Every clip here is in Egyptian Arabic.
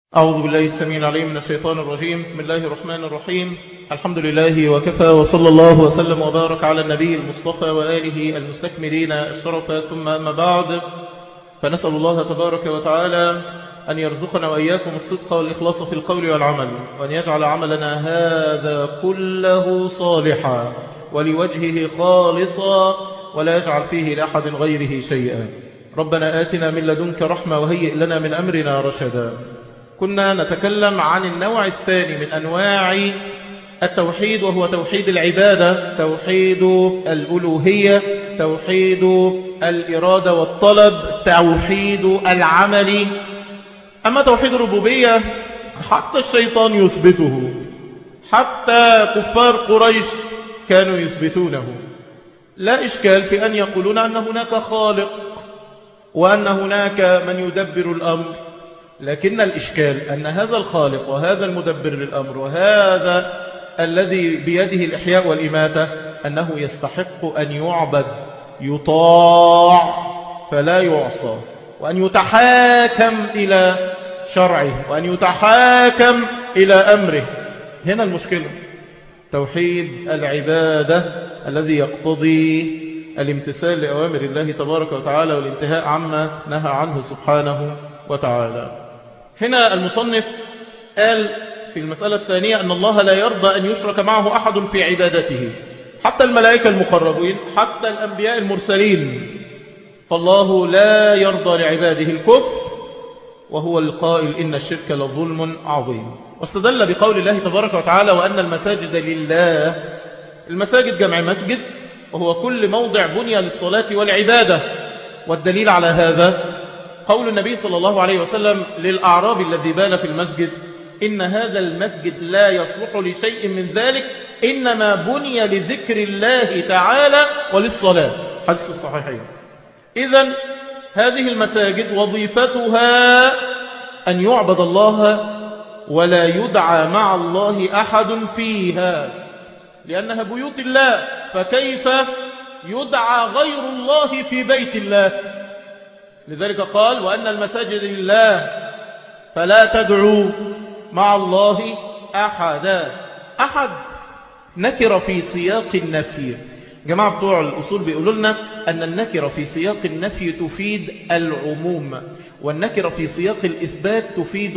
أعوذ بالله السميع العليم من الشيطان الرجيم بسم الله الرحمن الرحيم الحمد لله وكفى وصلى الله وسلم وبارك على النبي المصطفى وآله المستكملين الشرف ثم أما بعد فنسأل الله تبارك وتعالى أن يرزقنا وإياكم الصدق والإخلاص في القول والعمل وأن يجعل عملنا هذا كله صالحا ولوجهه خالصا ولا يجعل فيه لأحد غيره شيئا ربنا آتنا من لدنك رحمة وهيئ لنا من أمرنا رشدا كنا نتكلم عن النوع الثاني من أنواع التوحيد وهو توحيد العبادة توحيد الألوهية توحيد الإرادة والطلب توحيد العمل أما توحيد الربوبية حتى الشيطان يثبته حتى كفار قريش كانوا يثبتونه لا إشكال في أن يقولون أن هناك خالق وأن هناك من يدبر الأمر لكن الإشكال أن هذا الخالق وهذا المدبر للأمر وهذا الذي بيده الإحياء والإماتة أنه يستحق أن يعبد يطاع فلا يعصى وأن يتحاكم إلى شرعه وأن يتحاكم إلى أمره هنا المشكلة توحيد العبادة الذي يقتضي الامتثال لأوامر الله تبارك وتعالى والانتهاء عما نهى عنه سبحانه وتعالى هنا المصنف قال في المسألة الثانية أن الله لا يرضى أن يشرك معه أحد في عبادته حتى الملائكة المقربين حتى الأنبياء المرسلين فالله لا يرضى لعباده الكفر وهو القائل إن الشرك لظلم عظيم واستدل بقول الله تبارك وتعالى وأن المساجد لله المساجد جمع مسجد وهو كل موضع بني للصلاة والعبادة والدليل على هذا قول النبي صلى الله عليه وسلم للأعراب الذي بال في المسجد إن هذا المسجد لا يصلح لشيء من ذلك إنما بني لذكر الله تعالى وللصلاة حديث الصحيحين إذا هذه المساجد وظيفتها أن يعبد الله ولا يدعى مع الله أحد فيها لأنها بيوت الله فكيف يدعى غير الله في بيت الله لذلك قال وأن المساجد لله فلا تدعوا مع الله أحدا أحد نكر في سياق النفي جماعة بتوع الأصول بيقولوا لنا أن النكرة في سياق النفي تفيد العموم والنكرة في سياق الإثبات تفيد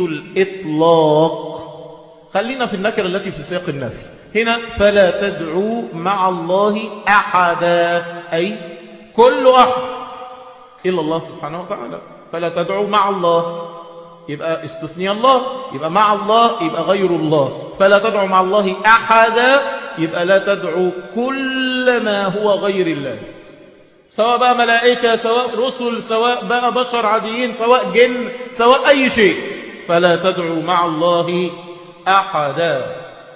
الإطلاق خلينا في النكرة التي في سياق النفي هنا فلا تدعوا مع الله أحدا أي كل أحد إلا الله سبحانه وتعالى فلا تدعوا مع الله يبقى استثني الله يبقى مع الله يبقى غير الله فلا تدعوا مع الله أحدا يبقى لا تدعوا كل ما هو غير الله سواء بقى ملائكة سواء رسل سواء بقى بشر عاديين سواء جن سواء أي شيء فلا تدعوا مع الله أحدا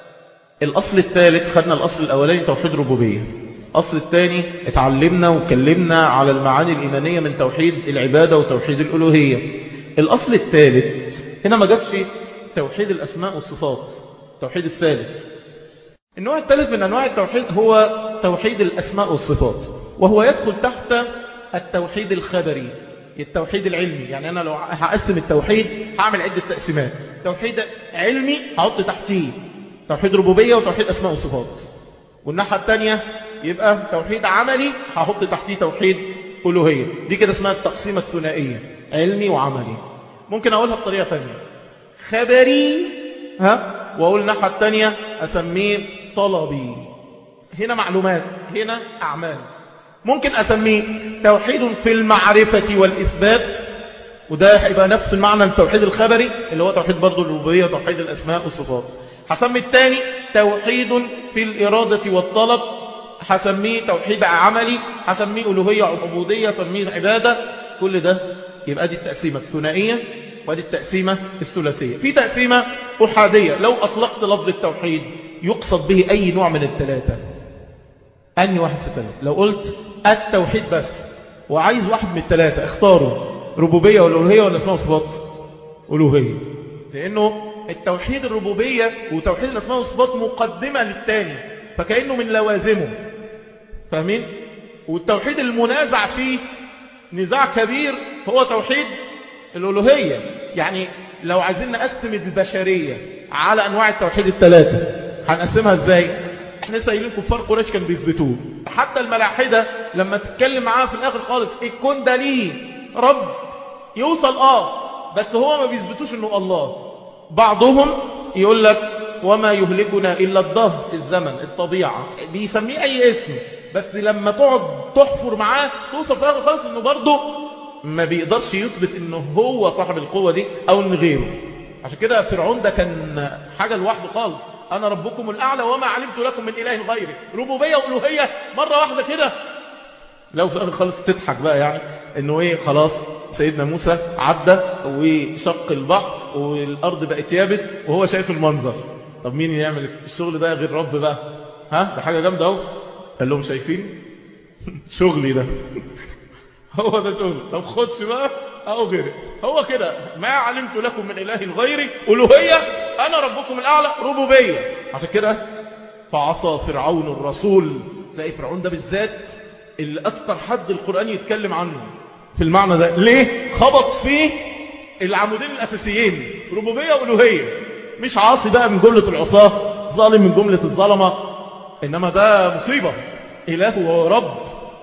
الأصل الثالث خدنا الأصل الأولاني توحيد ربوبية الأصل الثاني اتعلمنا وكلمنا على المعاني الإيمانية من توحيد العبادة وتوحيد الألوهية الأصل الثالث هنا ما جابش توحيد الأسماء والصفات توحيد الثالث النوع الثالث من أنواع التوحيد هو توحيد الأسماء والصفات وهو يدخل تحت التوحيد الخبري التوحيد العلمي يعني أنا لو هقسم التوحيد هعمل عدة تقسيمات توحيد علمي هحط تحتيه توحيد ربوبية وتوحيد أسماء وصفات والناحية الثانية يبقى توحيد عملي هحط تحتيه توحيد ألوهية دي كده اسمها التقسيمة الثنائية علمي وعملي ممكن أقولها بطريقة تانية خبري ها وأقول الناحية الثانية أسميه طلبي هنا معلومات هنا أعمال ممكن أسميه توحيد في المعرفة والإثبات وده هيبقى نفس المعنى التوحيد الخبري اللي هو توحيد برضه الربوبية وتوحيد الأسماء والصفات هسمي الثاني توحيد في الإرادة والطلب هسميه توحيد عملي هسميه ألوهية عبودية هسميه عبادة كل ده يبقى دي التقسيمة الثنائية ودي التقسيمة الثلاثية في تقسيمة أحادية لو أطلقت لفظ التوحيد يقصد به أي نوع من الثلاثة أني واحد في الثلاثة لو قلت التوحيد بس وعايز واحد من الثلاثة اختاروا ربوبية ولا ألوهية ولا اسمها وصفات ألوهية لأنه التوحيد الربوبية وتوحيد الأسماء والصفات مقدمة للتاني فكأنه من لوازمه فاهمين؟ والتوحيد المنازع فيه نزاع كبير هو توحيد الألوهية يعني لو عايزين نقسم البشرية على أنواع التوحيد الثلاثة هنقسمها إزاي احنا لسه قايلين كفار قريش كانوا بيثبتوه حتى الملاحدة لما تتكلم معاه في الآخر خالص الكون ده ليه رب يوصل آه بس هو ما بيثبتوش إنه الله بعضهم يقول لك وما يهلكنا إلا الدهر الزمن الطبيعة بيسميه أي اسم بس لما تقعد تحفر معاه توصل في الآخر خالص إنه برضه ما بيقدرش يثبت إنه هو صاحب القوة دي أو إن غيره عشان كده فرعون ده كان حاجة لوحده خالص أنا ربكم الأعلى وما علمت لكم من إله غيري ربوبية وألوهية مرة واحدة كده لو في الآخر خالص تضحك بقى يعني إنه إيه خلاص سيدنا موسى عدى وشق البحر والأرض بقت يابس وهو شايف المنظر طب مين يعمل الشغل ده غير رب بقى ها ده حاجة جامدة اهو قال لهم شايفين شغلي ده هو ده شغل طب خش بقى اهو غيري هو كده ما علمت لكم من اله غيري الوهيه انا ربكم الاعلى ربوبيه عشان كده فعصى فرعون الرسول تلاقي فرعون ده بالذات اللي اكتر حد القران يتكلم عنه في المعنى ده ليه خبط فيه العمودين الاساسيين ربوبيه والوهيه مش عاصي بقى من جمله العصاه ظالم من جمله الظلمه انما ده مصيبه اله وهو رب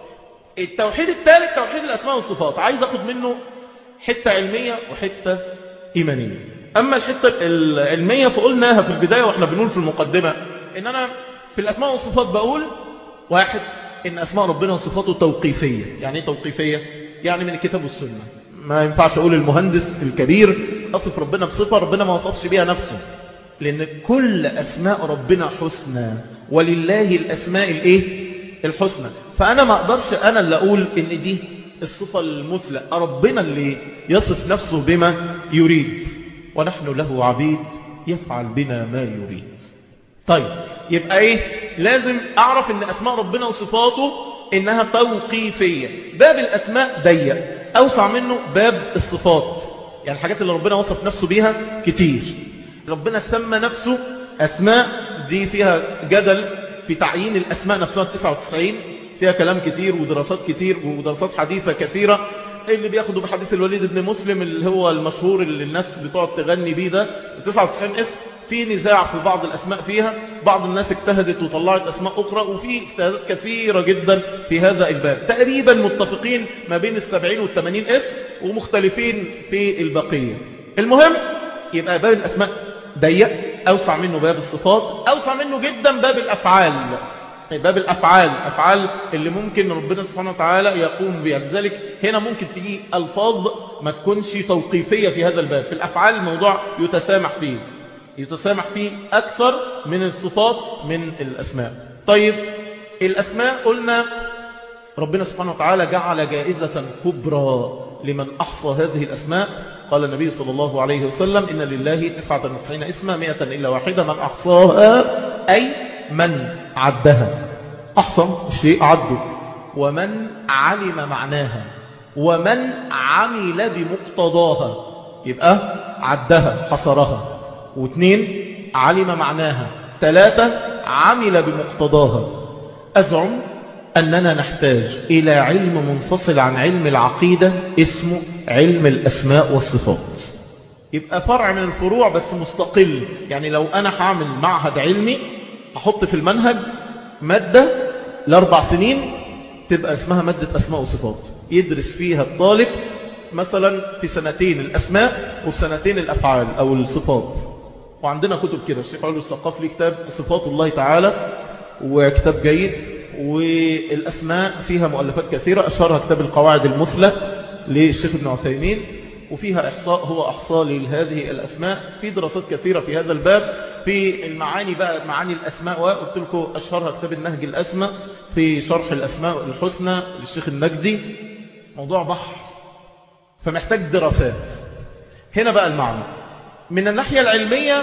التوحيد الثالث توحيد الأسماء والصفات عايز أخد منه حتة علمية وحتة إيمانية أما الحتة العلمية فقلناها في البداية وإحنا بنقول في المقدمة إن أنا في الأسماء والصفات بقول واحد إن أسماء ربنا وصفاته توقيفية يعني إيه توقيفية؟ يعني من الكتاب والسنة ما ينفعش أقول المهندس الكبير أصف ربنا بصفة ربنا ما وصفش بيها نفسه لأن كل أسماء ربنا حسنى ولله الأسماء الإيه؟ الحسنى فأنا ما أقدرش أنا اللي أقول إن دي الصفة المثلى ربنا اللي يصف نفسه بما يريد ونحن له عبيد يفعل بنا ما يريد طيب يبقى إيه لازم أعرف إن أسماء ربنا وصفاته إنها توقيفية باب الأسماء ضيق أوسع منه باب الصفات يعني الحاجات اللي ربنا وصف نفسه بيها كتير ربنا سمى نفسه أسماء دي فيها جدل في تعيين الأسماء نفسها 99 فيها كلام كتير ودراسات كتير ودراسات حديثة كثيرة اللي بياخدوا بحديث الوليد بن مسلم اللي هو المشهور اللي الناس بتقعد تغني بيه ده 99 اسم في نزاع في بعض الأسماء فيها بعض الناس اجتهدت وطلعت أسماء أخرى وفي اجتهادات كثيرة جدا في هذا الباب تقريبا متفقين ما بين السبعين والثمانين اسم ومختلفين في البقية المهم يبقى باب الأسماء ضيق أوسع منه باب الصفات أوسع منه جدا باب الأفعال باب الأفعال أفعال اللي ممكن ربنا سبحانه وتعالى يقوم بها لذلك هنا ممكن تجي ألفاظ ما تكونش توقيفية في هذا الباب في الأفعال الموضوع يتسامح فيه يتسامح فيه أكثر من الصفات من الأسماء طيب الأسماء قلنا ربنا سبحانه وتعالى جعل جائزة كبرى لمن أحصى هذه الأسماء قال النبي صلى الله عليه وسلم إن لله 99 اسما مئة إلا واحدة من أحصاها أي من عدها أحصى الشيء عده ومن علم معناها ومن عمل بمقتضاها يبقى عدها حصرها واثنين علم معناها ثلاثة عمل بمقتضاها أزعم أننا نحتاج إلى علم منفصل عن علم العقيدة اسمه علم الأسماء والصفات يبقى فرع من الفروع بس مستقل يعني لو أنا هعمل معهد علمي أحط في المنهج مادة لأربع سنين تبقى اسمها مادة أسماء وصفات يدرس فيها الطالب مثلا في سنتين الأسماء وفي سنتين الأفعال أو الصفات وعندنا كتب كده الشيخ علي الثقاف ليه كتاب صفات الله تعالى وكتاب جيد والأسماء فيها مؤلفات كثيرة أشهرها كتاب القواعد المثلى للشيخ ابن عثيمين وفيها إحصاء هو أحصاء لهذه الأسماء في دراسات كثيرة في هذا الباب في المعاني بقى معاني الأسماء وقلت لكم أشهرها كتاب النهج الأسمى في شرح الأسماء الحسنى للشيخ النجدي موضوع بحر فمحتاج دراسات هنا بقى المعنى من الناحية العلمية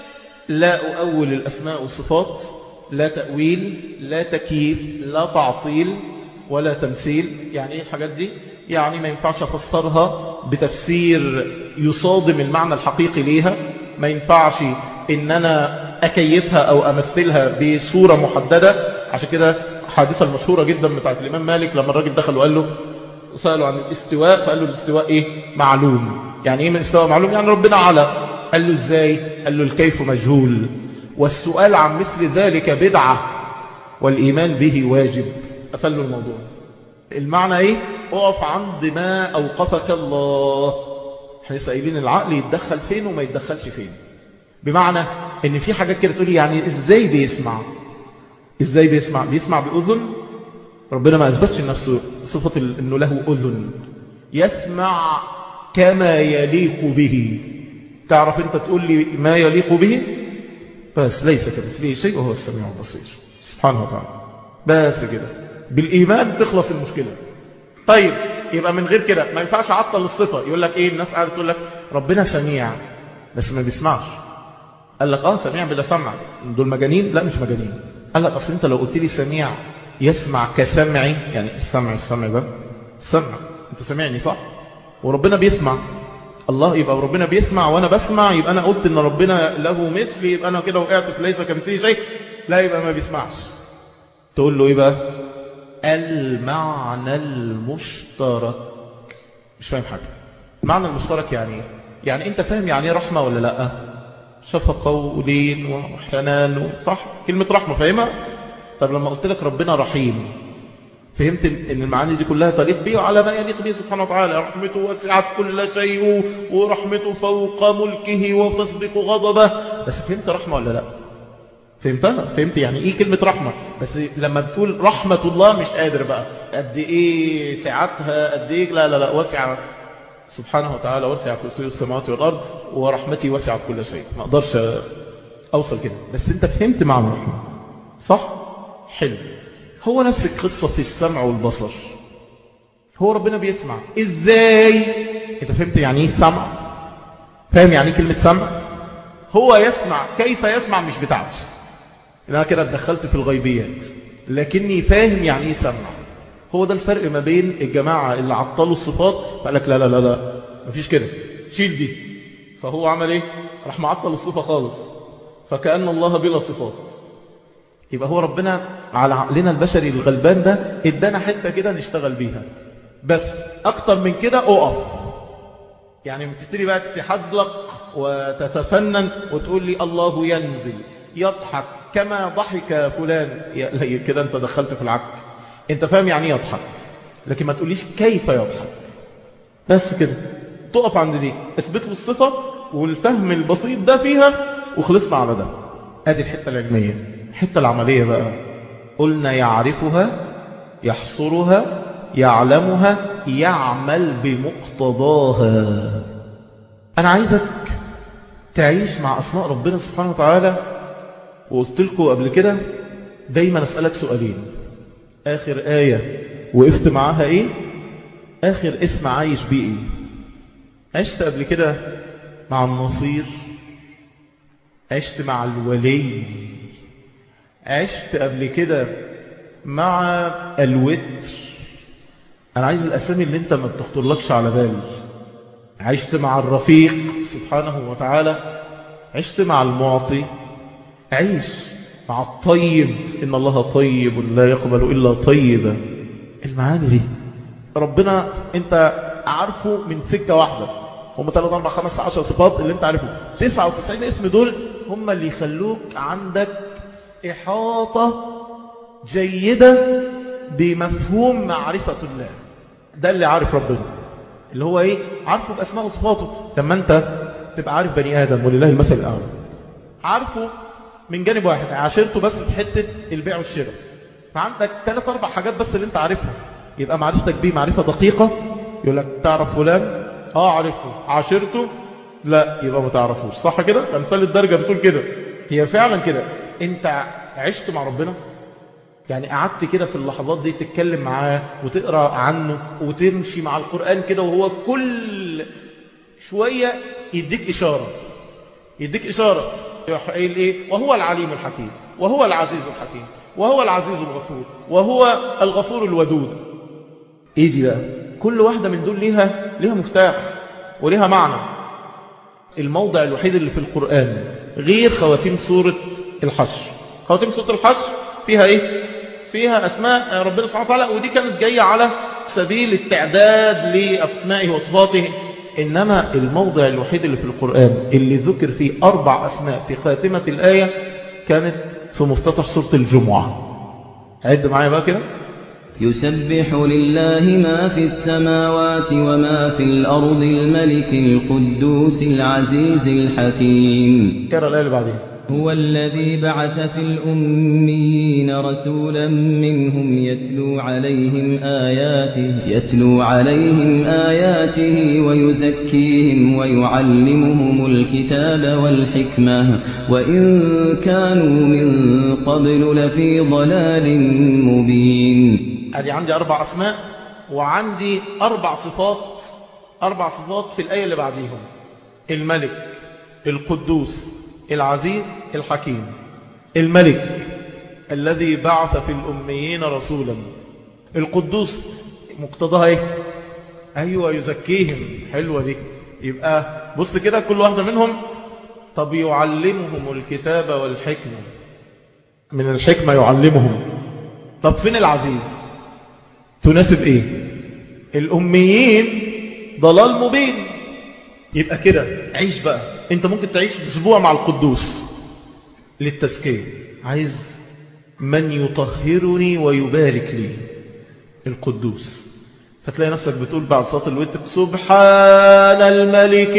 لا أؤول الأسماء والصفات لا تأويل لا تكييف لا تعطيل ولا تمثيل يعني ايه الحاجات دي يعني ما ينفعش أفسرها بتفسير يصادم المعنى الحقيقي ليها ما ينفعش إن أنا أكيفها أو أمثلها بصورة محددة عشان كده حادثة المشهورة جدا بتاعت الإمام مالك لما الراجل دخل وقال له وسألوا عن الاستواء فقال له الاستواء إيه معلوم يعني إيه من الاستواء معلوم يعني ربنا على قال له إزاي قال له الكيف مجهول والسؤال عن مثل ذلك بدعة والإيمان به واجب أفل الموضوع المعنى إيه اقف عند ما أوقفك الله احنا لسه قايلين العقل يتدخل فين وما يتدخلش فين بمعنى ان في حاجات كده تقولي يعني ازاي بيسمع ازاي بيسمع بيسمع بأذن ربنا ما أثبتش لنفسه صفة انه له أذن يسمع كما يليق به تعرف انت تقول لي ما يليق به بس ليس كمثله شيء وهو السميع البصير سبحانه وتعالى بس كده بالإيمان تخلص المشكلة طيب يبقى من غير كده ما ينفعش عطل الصفة يقول لك ايه الناس قاعدة تقول لك ربنا سميع بس ما بيسمعش قال لك اه سميع بلا سمع دول مجانين لا مش مجانين قال لك اصل انت لو قلت لي سميع يسمع كسمعي يعني السمع السمع ده سمع انت سمعني صح وربنا بيسمع الله يبقى ربنا بيسمع وانا بسمع يبقى انا قلت ان ربنا له مثل يبقى انا كده وقعت في ليس كمثله شيء لا يبقى ما بيسمعش تقول له ايه بقى المعنى المشترك مش فاهم حاجه المعنى المشترك يعني ايه يعني انت فاهم يعني ايه رحمه ولا لا شفقه ولين وحنان صح كلمه رحمه فاهمها طب لما قلت لك ربنا رحيم فهمت ان المعاني دي كلها تليق به وعلى ما يليق به سبحانه وتعالى رحمته وسعت كل شيء ورحمته فوق ملكه وتسبق غضبه بس فهمت رحمة ولا لا فهمتها فهمت يعني ايه كلمة رحمة بس لما بتقول رحمة الله مش قادر بقى قد ايه سعتها قد ايه لا لا لا وسع سبحانه وتعالى وسع كرسي السماوات والأرض ورحمتي وسعت كل شيء ما اقدرش اوصل كده بس انت فهمت معنى الرحمة صح حلو هو نفس القصة في السمع والبصر هو ربنا بيسمع ازاي انت فهمت يعني ايه سمع فاهم يعني ايه كلمة سمع هو يسمع كيف يسمع مش بتاعتي انا كده اتدخلت في الغيبيات لكني فاهم يعني ايه سمع هو ده الفرق ما بين الجماعة اللي عطلوا الصفات فقال لك لا لا لا لا مفيش كده شيل دي فهو عمل ايه راح معطل الصفة خالص فكأن الله بلا صفات يبقى هو ربنا على عقلنا البشري الغلبان ده ادانا حتة كده نشتغل بيها بس اكتر من كده اقف يعني بتبتدي بقى تحزلق وتتفنن وتقول لي الله ينزل يضحك كما ضحك فلان كده انت دخلت في العك انت فاهم يعني يضحك لكن ما تقوليش كيف يضحك بس كده تقف عند دي اثبت له الصفة والفهم البسيط ده فيها وخلصنا على ده ادي الحتة العلمية الحتة العملية بقى قلنا يعرفها يحصرها يعلمها يعمل بمقتضاها أنا عايزك تعيش مع أسماء ربنا سبحانه وتعالى وقلت لكم قبل كده دايما أسألك سؤالين آخر آية وقفت معاها إيه آخر اسم عايش بيه إيه عشت قبل كده مع النصير عشت مع الولي عشت قبل كده مع الوتر أنا عايز الأسامي اللي أنت ما بتخطرلكش على بال عشت مع الرفيق سبحانه وتعالى عشت مع المعطي عيش مع الطيب إن الله طيب لا يقبل إلا طيبا المعاني دي ربنا أنت عارفه من سكة واحدة هم 3 4 5 10 صفات اللي انت عارفه 99 اسم دول هم اللي يخلوك عندك إحاطة جيدة بمفهوم معرفة الله ده اللي عارف ربنا اللي هو ايه عارفه بأسماء وصفاته لما انت تبقى عارف بني آدم ولله المثل الأعلى عارفه من جانب واحد عاشرته بس في حتة البيع والشراء فعندك ثلاث أربع حاجات بس اللي انت عارفها يبقى معرفتك بيه معرفة دقيقة يقول لك تعرف فلان اه عارفه عاشرته لا يبقى ما تعرفوش صح كده امثال الدرجة بتقول كده هي فعلا كده انت عشت مع ربنا يعني قعدت كده في اللحظات دي تتكلم معاه وتقرأ عنه وتمشي مع القرآن كده وهو كل شوية يديك إشارة يديك إشارة يروح قايل إيه وهو العليم الحكيم وهو العزيز الحكيم وهو العزيز الغفور وهو الغفور الودود إيه دي بقى كل واحدة من دول ليها ليها مفتاح وليها معنى الموضع الوحيد اللي في القرآن غير خواتيم سورة الحشر خواتيم سورة الحشر فيها ايه فيها اسماء ربنا سبحانه وتعالى ودي كانت جاية على سبيل التعداد لأسمائه وصفاته إنما الموضع الوحيد اللي في القرآن اللي ذكر فيه أربع أسماء في خاتمة الآية كانت في مفتتح سورة الجمعة عد معايا بقى كده يسبح لله ما في السماوات وما في الأرض الملك القدوس العزيز الحكيم كرر الآية اللي بعدين هو الذي بعث في الأميين رسولا منهم يتلو عليهم آياته يتلو عليهم آياته ويزكيهم ويعلمهم الكتاب والحكمة وإن كانوا من قبل لفي ضلال مبين أدي عندي أربع أسماء وعندي أربع صفات أربع صفات في الآية اللي بعديهم الملك القدوس العزيز الحكيم الملك الذي بعث في الأميين رسولا القدوس مقتضاها ايه ايوه يزكيهم حلوه دي يبقى بص كده كل واحده منهم طب يعلمهم الكتاب والحكمه من الحكمه يعلمهم طب فين العزيز تناسب ايه الاميين ضلال مبين يبقى كده عيش بقى انت ممكن تعيش اسبوع مع القدوس للتزكيه عايز من يطهرني ويبارك لي القدوس فتلاقي نفسك بتقول بعد صلاة الوتر سبحان الملك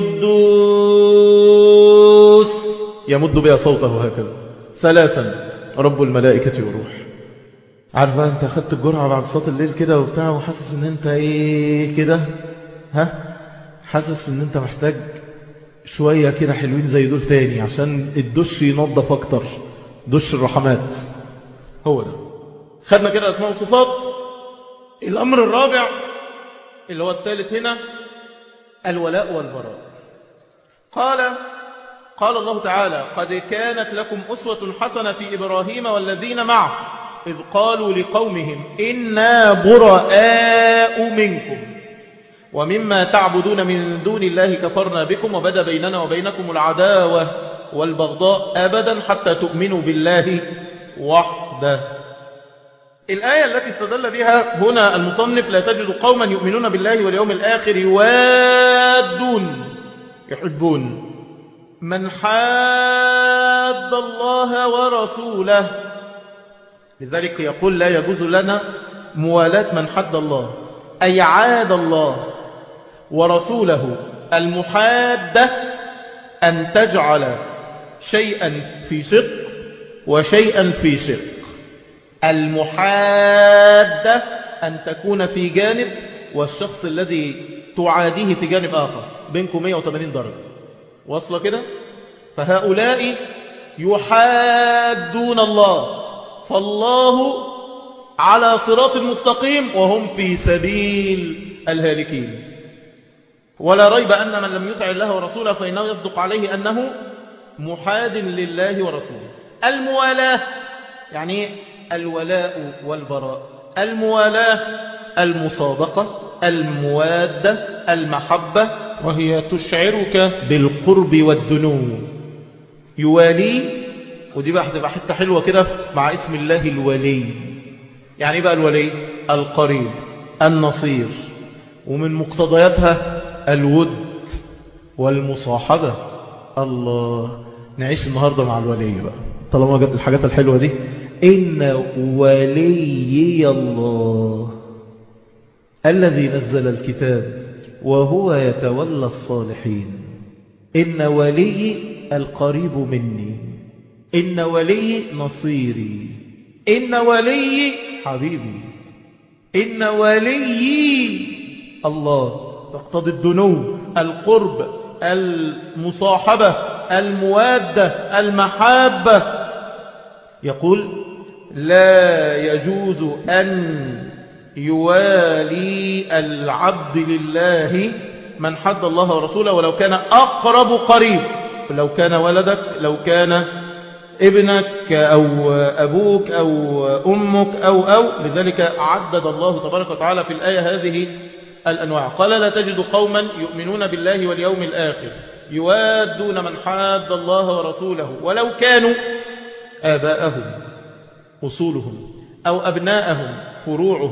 القدوس يمد بها صوته هكذا ثلاثا رب الملائكة والروح عارف بقى انت اخدت الجرعة بعد صلاة الليل كده وبتاع وحاسس ان انت ايه كده ها حاسس ان انت محتاج شوية كده حلوين زي دول تاني عشان الدش ينظف اكتر دش الرحمات هو ده خدنا كده اسماء وصفات الامر الرابع اللي هو الثالث هنا الولاء والبراء قال قال الله تعالى قد كانت لكم أسوة حسنة في إبراهيم والذين معه إذ قالوا لقومهم إنا براء منكم ومما تعبدون من دون الله كفرنا بكم وبدا بيننا وبينكم العداوة والبغضاء أبدا حتى تؤمنوا بالله وحده الآية التي استدل بها هنا المصنف لا تجد قوما يؤمنون بالله واليوم الآخر يوادون يحبون من حاد الله ورسوله لذلك يقول لا يجوز لنا موالاة من حد الله أي عاد الله ورسوله المحادة أن تجعل شيئا في شق وشيئا في شق المحادة أن تكون في جانب والشخص الذي تعاديه في جانب آخر بينكم 180 درجة واصلة كده فهؤلاء يحادون الله فالله على صراط مستقيم وهم في سبيل الهالكين ولا ريب أن من لم يطع الله ورسوله فإنه يصدق عليه أنه محاد لله ورسوله الموالاة يعني الولاء والبراء الموالاة المصادقة الموادة المحبة وهي تشعرك بالقرب والدنو يوالي ودي بقى هتبقى حته حلوه كده مع اسم الله الولي يعني ايه بقى الولي القريب النصير ومن مقتضياتها الود والمصاحبه الله نعيش النهارده مع الولي بقى طالما جت الحاجات الحلوه دي ان وليي الله الذي نزل الكتاب وهو يتولى الصالحين إن ولي القريب مني إن ولي نصيري إن ولي حبيبي إن ولي الله تقتضي الدنو القرب المصاحبة الموادة المحابة يقول لا يجوز أن يوالي العبد لله من حد الله ورسوله ولو كان أقرب قريب لو كان ولدك لو كان ابنك أو أبوك أو أمك أو أو لذلك عدد الله تبارك وتعالى في الآية هذه الأنواع قال لا تجد قوما يؤمنون بالله واليوم الآخر يوادون من حاد الله ورسوله ولو كانوا آباءهم أصولهم أو أبناءهم فروعهم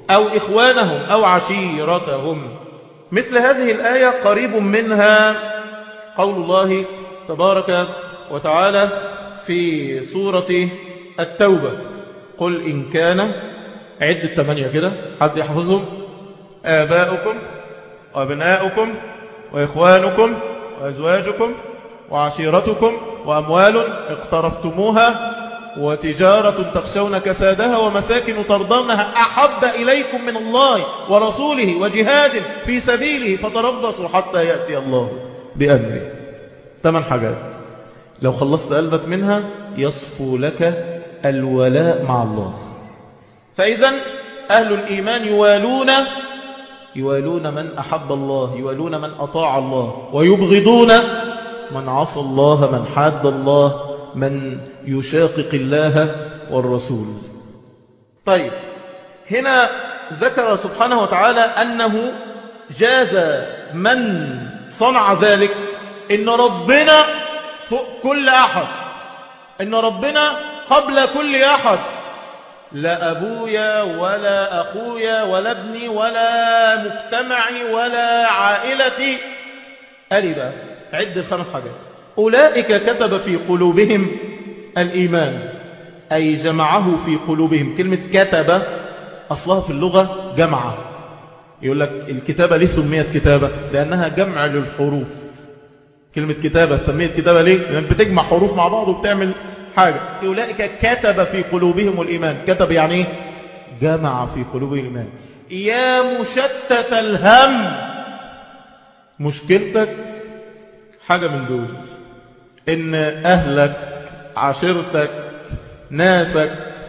أو إخوانهم أو عشيرتهم مثل هذه الآية قريب منها قول الله تبارك وتعالى في سورة التوبة قل إن كان عد الثمانية كده حد يحفظهم آباؤكم وأبناؤكم وإخوانكم وأزواجكم وعشيرتكم وأموال اقترفتموها وتجارة تخشون كسادها ومساكن ترضونها أحب إليكم من الله ورسوله وجهاد في سبيله فتربصوا حتى يأتي الله بأمره ثمان حاجات لو خلصت قلبك منها يصفو لك الولاء مع الله فإذا أهل الإيمان يوالون يوالون من أحب الله يوالون من أطاع الله ويبغضون من عصى الله من حاد الله من يشاقق الله والرسول طيب هنا ذكر سبحانه وتعالى أنه جاز من صنع ذلك إن ربنا فوق كل أحد إن ربنا قبل كل أحد لا أبويا ولا أخويا ولا ابني ولا مجتمعي ولا عائلتي أربا عد الخمس حاجات أولئك كتب في قلوبهم الإيمان أي جمعه في قلوبهم كلمة كتب أصلها في اللغة جمعة يقول لك الكتابة ليه سميت كتابة لأنها جمع للحروف كلمة كتابة سميت كتابة ليه لأن بتجمع حروف مع بعض وبتعمل حاجة أولئك كتب في قلوبهم الإيمان كتب يعني ايه جمع في قلوبهم الإيمان يا مشتت الهم مشكلتك حاجة من دول إن أهلك عشيرتك ناسك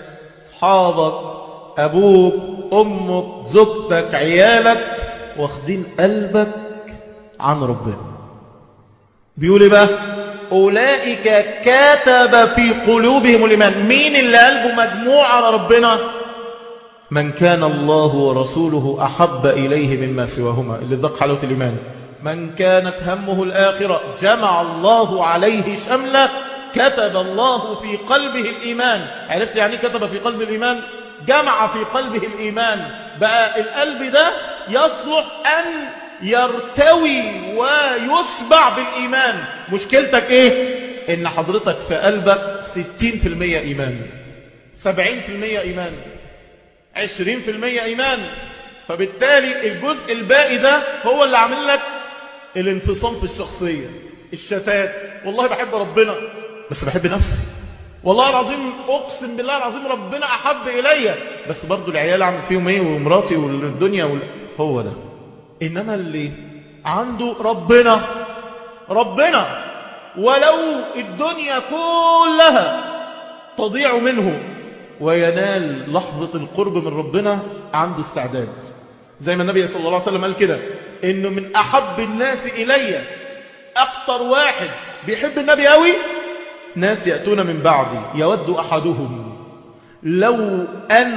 أصحابك أبوك أمك زوجتك عيالك واخدين قلبك عن ربنا بيقول إيه بقى أولئك كتب في قلوبهم الإيمان مين اللي قلبه مجموع على ربنا من كان الله ورسوله أحب إليه مما سواهما اللي ذق حلاوة الإيمان من كانت همه الآخرة جمع الله عليه شمله كتب الله في قلبه الإيمان عرفت يعني كتب في قلب الإيمان جمع في قلبه الإيمان بقى القلب ده يصلح أن يرتوي ويشبع بالإيمان مشكلتك إيه؟ إن حضرتك في قلبك 60% إيمان 70% إيمان 20% إيمان فبالتالي الجزء الباقي ده هو اللي عامل لك الانفصام في الشخصية الشتات والله بحب ربنا بس بحب نفسي والله العظيم أقسم بالله العظيم ربنا أحب إلي بس برضو العيال عامل فيهم إيه ومراتي والدنيا وال... هو ده إنما اللي عنده ربنا ربنا ولو الدنيا كلها تضيع منه وينال لحظة القرب من ربنا عنده استعداد زي ما النبي صلى الله عليه وسلم قال كده إنه من أحب الناس إلي أكتر واحد بيحب النبي قوي ناس يأتون من بعدي يود أحدهم لو أن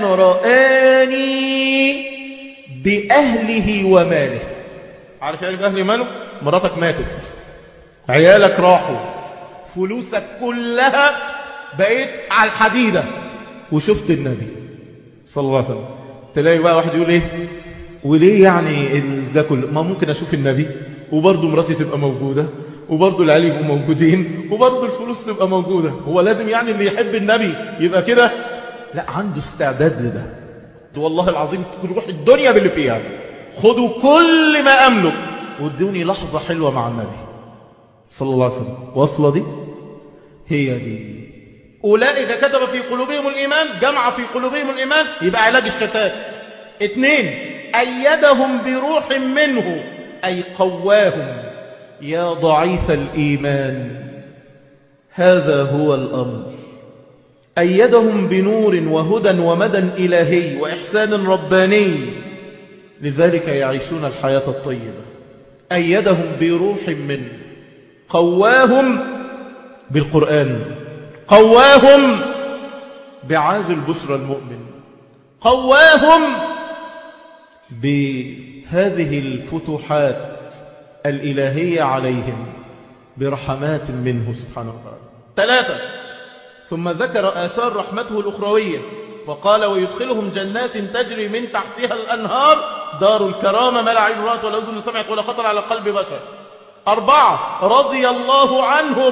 رآني بأهله وماله عارف يعني بأهله وماله مراتك ماتت عيالك راحوا فلوسك كلها بقيت على الحديدة وشفت النبي صلى الله عليه وسلم تلاقي بقى واحد يقول ايه وليه يعني ده كله ما ممكن اشوف النبي وبرضه مراتي تبقى موجودة وبرضه العيال يبقوا موجودين وبرضه الفلوس تبقى موجودة هو لازم يعني اللي يحب النبي يبقى كده لا عنده استعداد لده والله العظيم تروح الدنيا باللي فيها خدوا كل ما أملك وادوني لحظة حلوة مع النبي صلى الله عليه وسلم واصلة دي هي دي أولئك كتب في قلوبهم الإيمان جمع في قلوبهم الإيمان يبقى علاج الشتات اثنين أيدهم بروح منه أي قواهم يا ضعيف الإيمان هذا هو الأمر أيدهم بنور وهدى ومدى إلهي وإحسان رباني لذلك يعيشون الحياة الطيبة أيدهم بروح منه قواهم بالقرآن قواهم بعاج البشرى المؤمن قواهم بهذه الفتوحات الإلهية عليهم برحمات منه سبحانه وتعالى ثلاثة ثم ذكر آثار رحمته الأخروية وقال ويدخلهم جنات تجري من تحتها الأنهار دار الكرامة ما لا عين رأت ولا أذن سمعت ولا خطر على قلب بشر أربعة رضي الله عنهم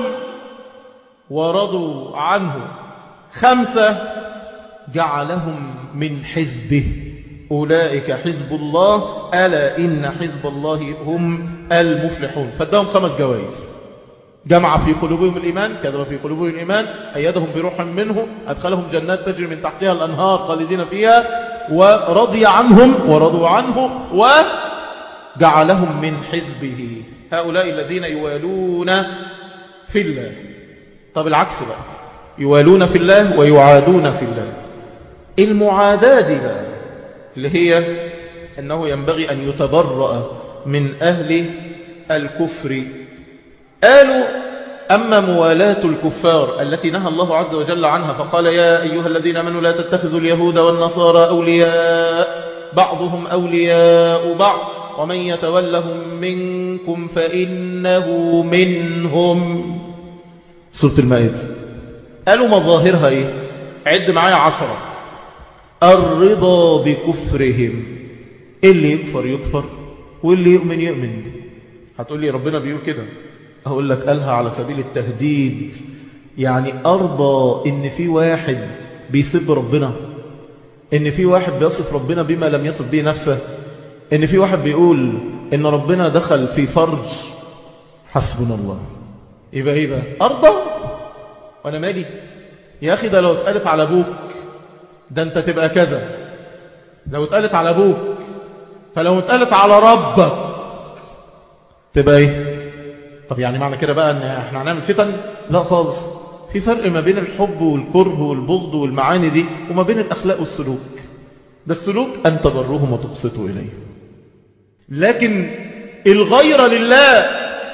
ورضوا عنه خمسة جعلهم من حزبه أولئك حزب الله ألا إن حزب الله هم المفلحون فادهم خمس جوائز جمع في قلوبهم الإيمان كذب في قلوبهم الإيمان أيدهم بروح منه أدخلهم جنات تجري من تحتها الأنهار خالدين فيها ورضي عنهم ورضوا عنه وجعلهم من حزبه هؤلاء الذين يوالون في الله طب العكس بقى يوالون في الله ويعادون في الله المعاداة دي بقى اللي هي أنه ينبغي أن يتبرأ من أهل الكفر قالوا أما موالاة الكفار التي نهى الله عز وجل عنها فقال يا أيها الذين امنوا لا تتخذوا اليهود والنصارى أولياء بعضهم أولياء بعض ومن يتولهم منكم فإنه منهم سورة المائدة قالوا مظاهرها إيه عد معايا عشرة الرضا بكفرهم اللي يكفر يكفر واللي يؤمن يؤمن هتقول لي ربنا بيقول كده أقول لك قالها على سبيل التهديد يعني أرضى إن في واحد بيسب ربنا إن في واحد بيصف ربنا بما لم يصف به نفسه إن في واحد بيقول إن ربنا دخل في فرج حسبنا الله يبقى إيه بقى أرضى وأنا مالي يا أخي ده لو اتقالت على أبوك ده أنت تبقى كذا لو اتقالت على أبوك فلو اتقالت على ربك تبقى إيه طب يعني معنى كده بقى ان احنا هنعمل فتن لا خالص في فرق ما بين الحب والكره والبغض والمعاني دي وما بين الأخلاق والسلوك ده السلوك أن تبرهم وتقسطوا إليه لكن الغيرة لله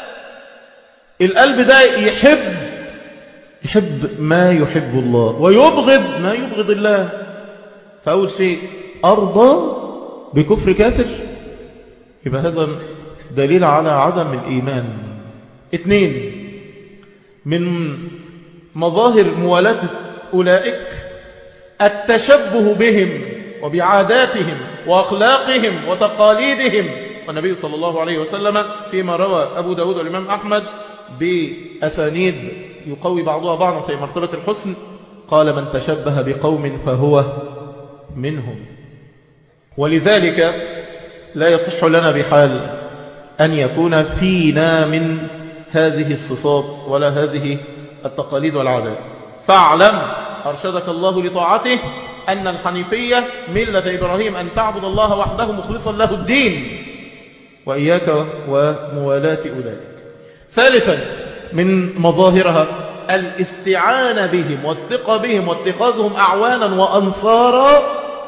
القلب ده يحب يحب ما يحب الله ويبغض ما يبغض الله فأول شيء أرضى بكفر كافر يبقى هذا دليل على عدم الإيمان اثنين من مظاهر موالاة أولئك التشبه بهم وبعاداتهم وأخلاقهم وتقاليدهم والنبي صلى الله عليه وسلم فيما روى أبو داود والإمام أحمد بأسانيد يقوي بعضها بعضا في مرتبة الحسن قال من تشبه بقوم فهو منهم ولذلك لا يصح لنا بحال أن يكون فينا من هذه الصفات ولا هذه التقاليد والعادات فاعلم أرشدك الله لطاعته أن الحنيفية ملة إبراهيم أن تعبد الله وحده مخلصا له الدين وإياك وموالاة أولئك ثالثا من مظاهرها الاستعانة بهم والثقة بهم واتخاذهم أعوانا وأنصارا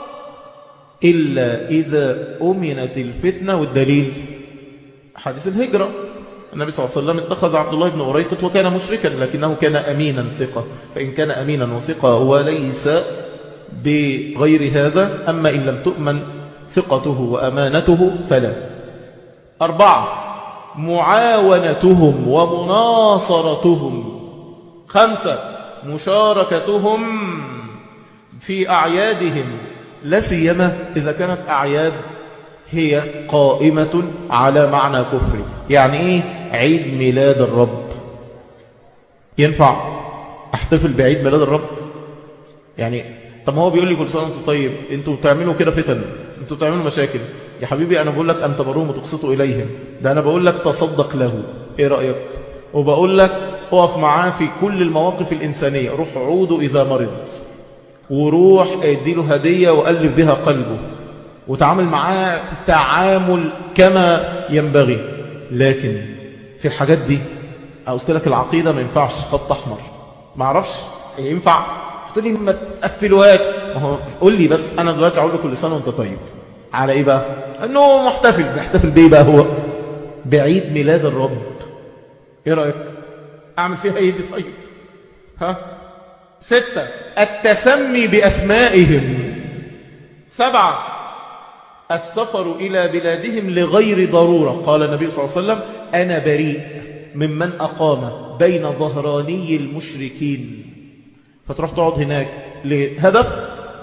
إلا إذا أمنت الفتنة والدليل حديث الهجرة النبي صلى الله عليه وسلم اتخذ عبد الله بن أريقط وكان مشركا لكنه كان أمينا ثقة فإن كان أمينا وثقة وليس بغير هذا أما إن لم تؤمن ثقته وأمانته فلا أربعة معاونتهم ومناصرتهم خمسة مشاركتهم في أعيادهم لا سيما إذا كانت أعياد هي قائمة على معنى كفري يعني إيه عيد ميلاد الرب ينفع احتفل بعيد ميلاد الرب يعني طب هو بيقول لي كل سنة وانتم طيب انتوا بتعملوا كده فتن انتوا بتعملوا مشاكل يا حبيبي انا بقول لك ان تبروهم وتقسطوا اليهم ده انا بقول لك تصدق له ايه رأيك وبقول لك اقف معاه في كل المواقف الإنسانية روح عوده إذا مرض وروح اديله هدية وقلب بها قلبه وتعامل معاه تعامل كما ينبغي لكن في الحاجات دي قلت لك العقيدة ما ينفعش خط أحمر ما اعرفش ينفع تقول لي ما تقفلوهاش ما هو قول لي بس أنا دلوقتي أقول له كل سنة وأنت طيب على إيه بقى أنه محتفل بيحتفل بإيه بقى هو بعيد ميلاد الرب إيه رأيك أعمل فيها إيه دي طيب ها ستة التسمي بأسمائهم سبعة السفر إلى بلادهم لغير ضرورة قال النبي صلى الله عليه وسلم أنا بريء ممن أقام بين ظهراني المشركين فتروح تقعد هناك لهدف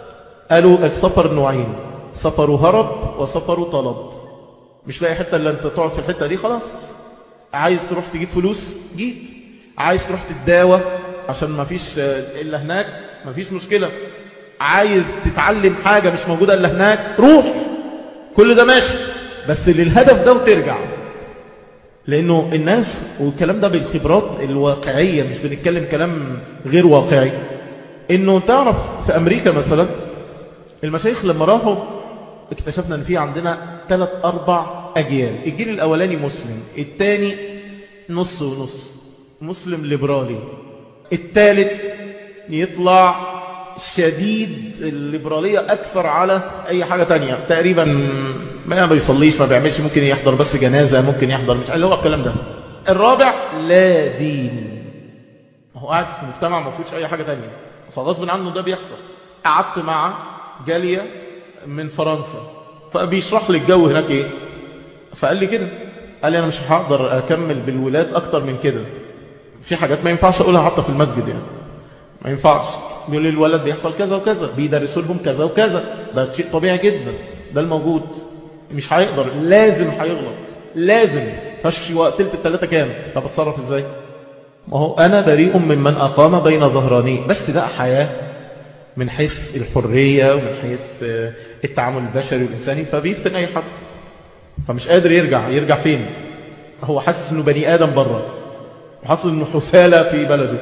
قالوا السفر نوعين سفر هرب وسفر طلب مش لاقي حتة اللي انت تقعد في الحتة دي خلاص عايز تروح تجيب فلوس جيب عايز تروح تتداوى عشان ما فيش إلا هناك ما فيش مشكلة عايز تتعلم حاجة مش موجودة إلا هناك روح كل ده ماشي بس للهدف ده وترجع لأنه الناس والكلام ده بالخبرات الواقعية مش بنتكلم كلام غير واقعي إنه تعرف في أمريكا مثلا المشايخ لما راحوا اكتشفنا ان في عندنا ثلاث اربع اجيال الجيل الاولاني مسلم الثاني نص ونص مسلم ليبرالي الثالث يطلع شديد الليبرالية أكثر على أي حاجة تانية تقريبا ما بيصليش ما بيعملش ممكن يحضر بس جنازة ممكن يحضر مش اللي هو الكلام ده الرابع لا دين هو قاعد في مجتمع ما فيهوش أي حاجة تانية فغصب عنه ده بيحصل قعدت مع جالية من فرنسا فبيشرح لي الجو هناك ايه فقال لي كده قال لي انا مش هقدر اكمل بالولاد اكتر من كده في حاجات ما ينفعش اقولها حتى في المسجد يعني ما ينفعش بيقول لي الولد بيحصل كذا وكذا بيدرسوا لهم كذا وكذا ده شيء طبيعي جدا ده الموجود مش هيقدر لازم هيغلط لازم فشكي وقت تلت التلاتة كام طب اتصرف ازاي ما هو انا بريء ممن اقام بين ظهراني بس ده حياه من حيث الحرية ومن حيث التعامل البشري والإنساني فبيفتن أي حد فمش قادر يرجع يرجع فين هو حاسس أنه بني آدم بره وحاسس أنه حثالة في بلده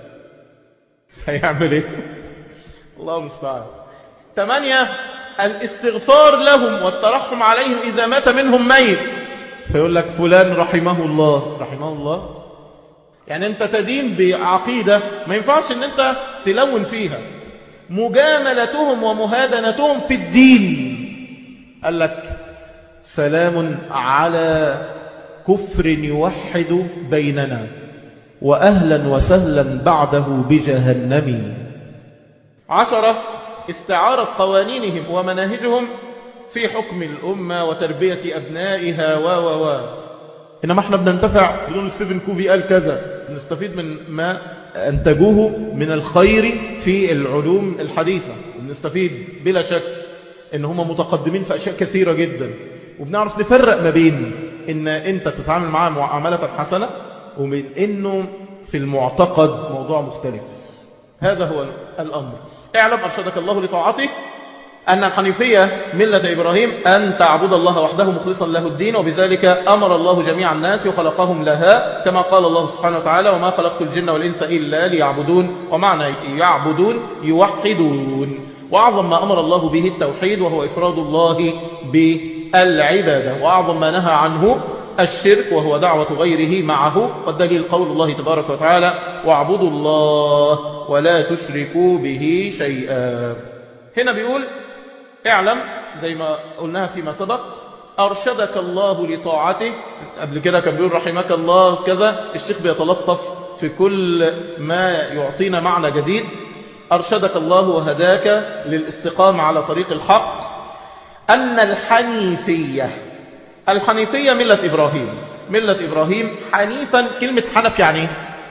هيعمل إيه الله المستعان ثمانية الاستغفار لهم والترحم عليهم إذا مات منهم ميت فيقول لك فلان رحمه الله رحمه الله يعني أنت تدين بعقيدة ما ينفعش أن أنت تلون فيها مجاملتهم ومهادنتهم في الدين قال لك سلام على كفر يوحد بيننا وأهلا وسهلا بعده بجهنم عشرة استعارة قوانينهم ومناهجهم في حكم الأمة وتربية أبنائها و و و إنما احنا بننتفع بدون ستيفن كوفي قال كذا نستفيد من ما أنتجوه من الخير في العلوم الحديثة بنستفيد بلا شك إن هم متقدمين في أشياء كثيرة جدا وبنعرف نفرق ما بين إن أنت تتعامل معاه معاملة حسنة ومن إنه في المعتقد موضوع مختلف هذا هو الأمر اعلم أرشدك الله لطاعته أن الحنيفية ملة إبراهيم أن تعبد الله وحده مخلصا له الدين وبذلك أمر الله جميع الناس وخلقهم لها كما قال الله سبحانه وتعالى وما خلقت الجن والإنس إلا ليعبدون ومعنى يعبدون يوحدون وأعظم ما أمر الله به التوحيد وهو إفراد الله بالعبادة وأعظم ما نهى عنه الشرك وهو دعوة غيره معه والدليل قول الله تبارك وتعالى واعبدوا الله ولا تشركوا به شيئا هنا بيقول اعلم زي ما قلناها فيما سبق أرشدك الله لطاعته قبل كده كان بيقول رحمك الله كذا الشيخ بيتلطف في كل ما يعطينا معنى جديد أرشدك الله وهداك للاستقامة على طريق الحق أن الحنيفية الحنيفية ملة إبراهيم ملة إبراهيم حنيفا كلمة حنف يعني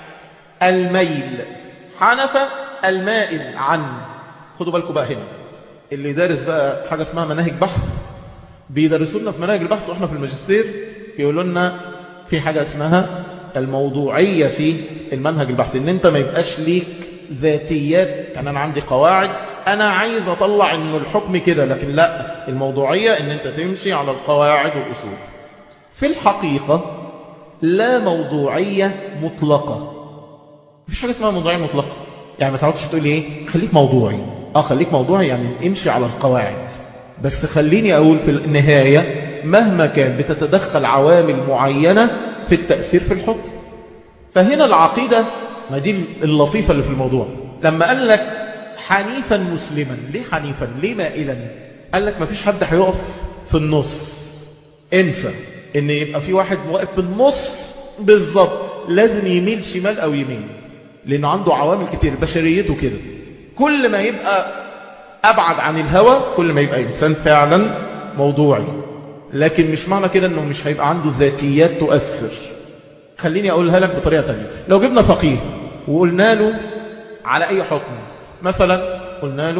الميل حنف المائل عن خدوا بالكم بقى هنا اللي دارس بقى حاجة اسمها مناهج بحث بيدرسوا لنا في مناهج البحث واحنا في الماجستير يقولوا لنا في حاجة اسمها الموضوعية في المنهج البحثي ان انت ما يبقاش ليك ذاتيات يعني انا عندي قواعد انا عايز اطلع انه الحكم كده لكن لا الموضوعية ان انت تمشي على القواعد والاصول في الحقيقة لا موضوعية مطلقة مفيش حاجة اسمها موضوعية مطلقة يعني ما تعودش تقول ايه خليك موضوعي اه خليك موضوعي يعني امشي على القواعد بس خليني اقول في النهاية مهما كان بتتدخل عوامل معينة في التأثير في الحكم فهنا العقيدة ما دي اللطيفة اللي في الموضوع لما قال لك حنيفا مسلما ليه حنيفا ليه مائلا قال لك ما فيش حد هيقف في النص انسى ان يبقى في واحد واقف في النص بالظبط لازم يميل شمال او يمين لانه عنده عوامل كتير بشريته كده كل ما يبقى ابعد عن الهوى كل ما يبقى انسان فعلا موضوعي لكن مش معنى كده انه مش هيبقى عنده ذاتيات تؤثر خليني اقولها لك بطريقه تانية لو جبنا فقيه وقلنا له على اي حكم مثلا قلنا له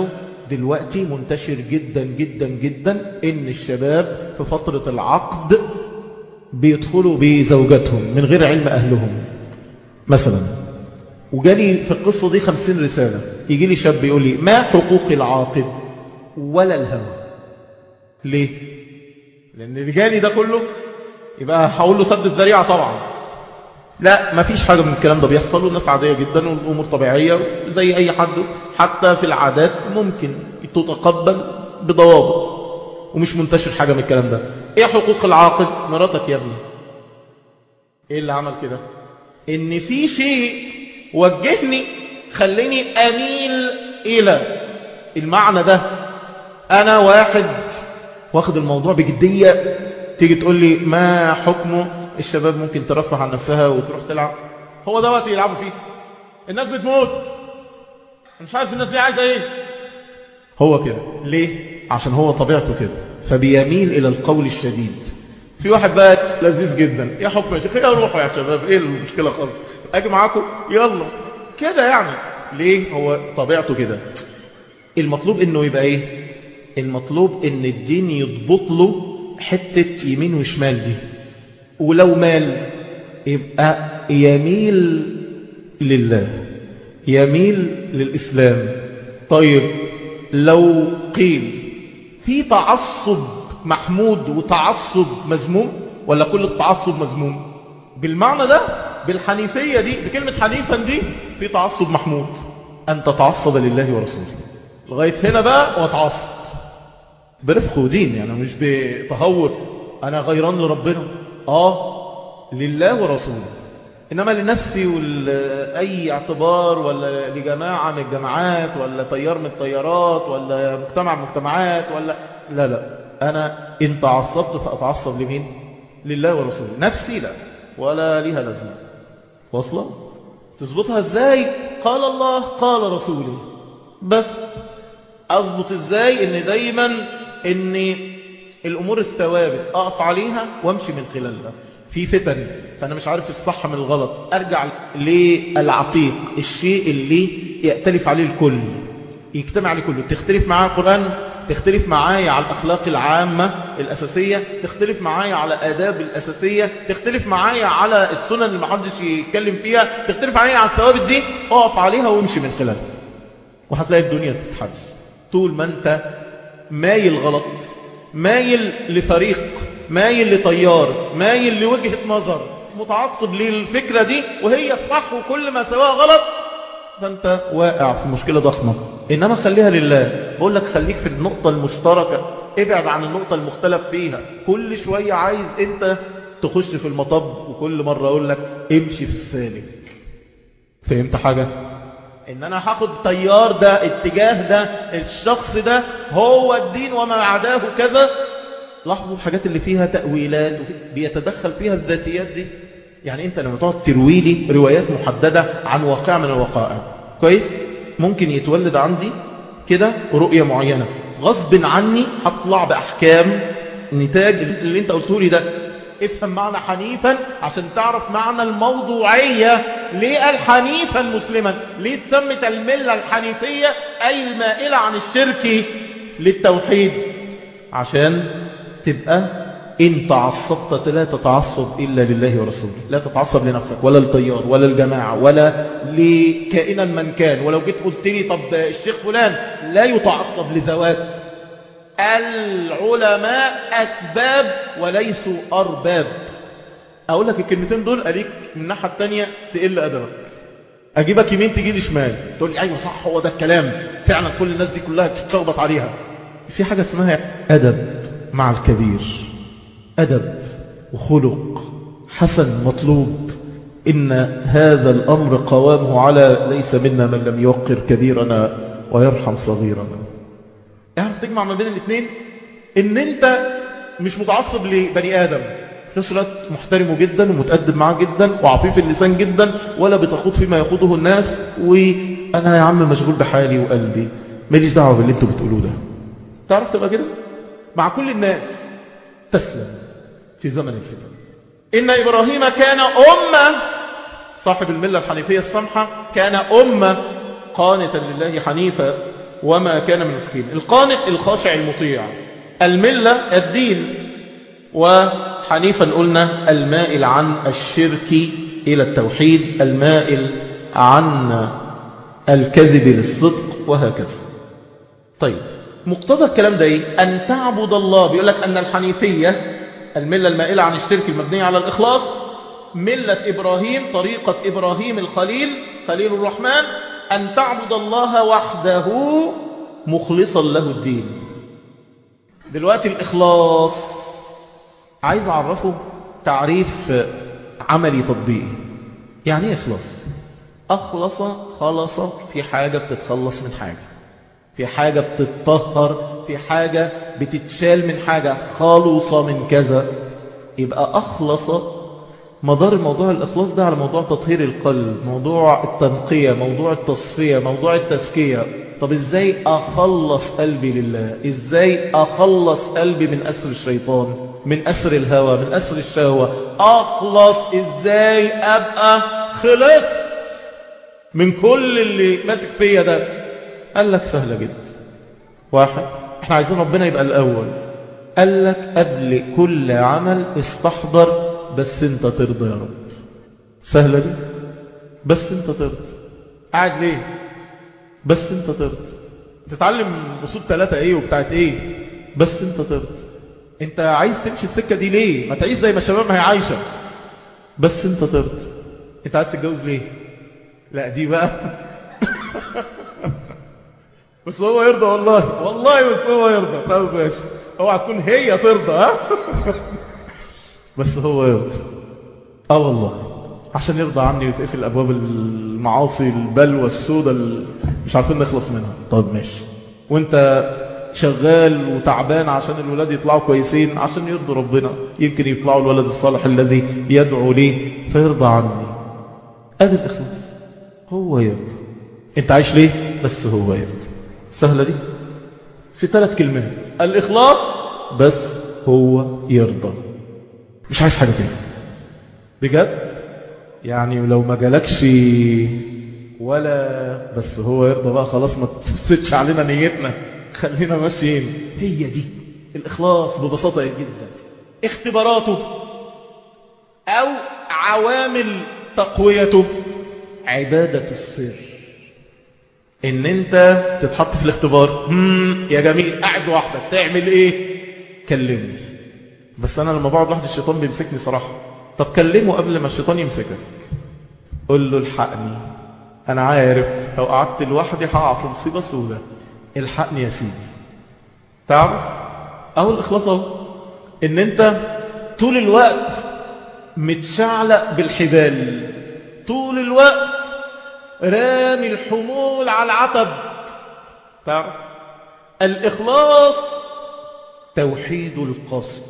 دلوقتي منتشر جدا جدا جدا ان الشباب في فترة العقد بيدخلوا بزوجاتهم من غير علم أهلهم مثلا وجالي في القصة دي خمسين رسالة يجي لي شاب يقول لي ما حقوق العاقد ولا الهوى ليه لأن اللي جالي ده كله يبقى هقول له سد الذريعة طبعا لا ما فيش حاجة من الكلام ده بيحصل والناس عادية جدا والأمور طبيعية زي أي حد حتى في العادات ممكن تتقبل بضوابط ومش منتشر حاجة من الكلام ده ايه حقوق العاقد مراتك يا ابني ايه اللي عمل كده ان في شيء وجهني خليني اميل الى المعنى ده انا واحد واخد الموضوع بجدية تيجي تقول لي ما حكمه الشباب ممكن ترفه عن نفسها وتروح تلعب هو ده وقت يلعبوا فيه الناس بتموت مش عارف الناس دي عايزة ايه هو كده ليه عشان هو طبيعته كده فبيميل إلى القول الشديد في واحد بقى لذيذ جدا يا حكم يا شيخ يا روحوا يا شباب ايه المشكلة خالص اجي معاكم يلا كده يعني ليه هو طبيعته كده المطلوب انه يبقى ايه المطلوب ان الدين يضبط له حتة يمين وشمال دي ولو مال يبقى يميل لله يميل للإسلام طيب لو قيل في تعصب محمود وتعصب مذموم ولا كل التعصب مذموم بالمعنى ده بالحنيفية دي بكلمة حنيفا دي في تعصب محمود أن تتعصب لله ورسوله لغاية هنا بقى وتعصب برفق ودين يعني مش بتهور أنا غيران لربنا آه لله ورسوله إنما لنفسي أي اعتبار ولا لجماعة من الجماعات ولا طيار من الطيارات ولا مجتمع من المجتمعات ولا لا لا أنا إن تعصبت فأتعصب لمين لله ورسوله نفسي لا ولا لها لازمة واصلة تظبطها ازاي قال الله قال رسوله بس أظبط ازاي ان دايما ان الأمور الثوابت أقف عليها وامشي من خلالها في فتن فأنا مش عارف الصح من الغلط أرجع للعتيق الشيء اللي يأتلف عليه الكل يجتمع عليه كله تختلف معاه القرآن تختلف معايا على الأخلاق العامة الأساسية تختلف معايا على آداب الأساسية تختلف معايا على السنن اللي محدش يتكلم فيها تختلف معايا على الثوابت دي اقف عليها وامشي من خلالها وهتلاقي الدنيا تتحل طول ما انت مايل غلط مايل لفريق مايل لطيار مايل لوجهة نظر متعصب للفكرة دي وهي الصح وكل ما سواها غلط فانت واقع في مشكلة ضخمة إنما خليها لله بقول لك خليك في النقطة المشتركة ابعد عن النقطة المختلف فيها كل شوية عايز انت تخش في المطب وكل مرة أقول لك امشي في السالك فهمت حاجة؟ ان انا هاخد تيار ده اتجاه ده الشخص ده هو الدين وما عداه كذا لاحظوا الحاجات اللي فيها تأويلات بيتدخل فيها الذاتيات دي يعني انت لما تقعد تروي لي روايات محددة عن واقع من الوقائع كويس ممكن يتولد عندي كده رؤية معينة غصب عني هطلع بأحكام نتاج اللي انت قلته لي ده افهم معنى حنيفا عشان تعرف معنى الموضوعية ليه قال حنيفا مسلما ليه تسمت الملة الحنيفية أي المائلة عن الشرك للتوحيد عشان تبقى إن تعصبت لا تتعصب إلا لله ورسوله لا تتعصب لنفسك ولا الطيار ولا الجماعة ولا لكائنا من كان ولو جيت قلت لي طب الشيخ فلان لا يتعصب لذوات العلماء أسباب وليسوا أرباب أقول لك الكلمتين دول أليك من الناحية التانية تقل أدبك أجيبك يمين تجي لي شمال تقول لي أيوة صح هو ده الكلام فعلا كل الناس دي كلها تتلخبط عليها في حاجة اسمها أدب مع الكبير أدب وخلق حسن مطلوب إن هذا الأمر قوامه على ليس منا من لم يوقر كبيرنا ويرحم صغيرنا اعرف تجمع ما بين الاثنين ان انت مش متعصب لبني ادم في نفس الوقت محترمه جدا ومتأدب معاه جدا وعفيف اللسان جدا ولا بتخوض فيما يخوضه الناس وانا يا عم مشغول بحالي وقلبي ماليش دعوه باللي انتوا بتقولوه ده تعرف تبقى كده مع كل الناس تسلم في زمن الفتن ان ابراهيم كان امه صاحب المله الحنيفيه السمحه كان امه قانتا لله حنيفا وما كان من مشكين القانت الخاشع المطيع الملة الدين وحنيفا قلنا المائل عن الشرك إلى التوحيد المائل عن الكذب للصدق وهكذا طيب مقتضى الكلام ده ايه أن تعبد الله بيقول لك أن الحنيفية الملة المائلة عن الشرك المبنية على الإخلاص ملة إبراهيم طريقة إبراهيم الخليل خليل الرحمن أن تعبد الله وحده مخلصا له الدين دلوقتي الإخلاص عايز أعرفه تعريف عملي تطبيقي يعني ايه إخلاص أخلص خلص في حاجة بتتخلص من حاجة في حاجة بتتطهر في حاجة بتتشال من حاجة خالص من كذا يبقى أخلص مدار الموضوع الإخلاص ده على موضوع تطهير القلب موضوع التنقية موضوع التصفية موضوع التزكية طب إزاي أخلص قلبي لله إزاي أخلص قلبي من أسر الشيطان من أسر الهوى من أسر الشهوة أخلص إزاي أبقى خلصت من كل اللي ماسك فيا ده قال لك سهلة جدا واحد احنا عايزين ربنا يبقى الأول قال لك قبل كل عمل استحضر بس انت ترضى يا رب سهلة دي بس انت ترضى قاعد ليه بس انت ترضى تتعلم اصول ثلاثة ايه وبتاعت ايه بس انت ترضى انت عايز تمشي السكة دي ليه ما تعيش زي ما الشباب ما هي عايشة بس انت ترضى انت عايز تتجوز ليه لا دي بقى بس هو يرضى والله والله بس هو يرضى طب ماشي اوعى تكون هي ترضى ها بس هو يرضى اه والله عشان يرضى عني وتقفل ابواب المعاصي البلوى السوداء اللي مش عارفين نخلص منها طب ماشي وانت شغال وتعبان عشان الولاد يطلعوا كويسين عشان يرضوا ربنا يمكن يطلعوا الولد الصالح الذي يدعو ليه فيرضى عني ادي الاخلاص هو يرضى انت عايش ليه بس هو يرضى سهلة دي في ثلاث كلمات الإخلاص بس هو يرضى مش عايز حاجة تاني بجد يعني لو ما جالكش ولا بس هو يرضى بقى خلاص ما تفسدش علينا نيتنا خلينا ماشيين هي دي الإخلاص ببساطة جدا اختباراته أو عوامل تقويته عبادة السر ان انت تتحط في الاختبار مم يا جميل قاعد لوحدك تعمل ايه كلمني بس انا لما بقعد لوحدي الشيطان بيمسكني صراحه طب كلمه قبل ما الشيطان يمسكك قول له الحقني انا عارف لو قعدت لوحدي هقع في مصيبه سودة الحقني يا سيدي تعرف اهو الاخلاص اهو ان انت طول الوقت متشعلق بالحبال طول الوقت رامي الحمول على العتب تعرف الإخلاص توحيد القصد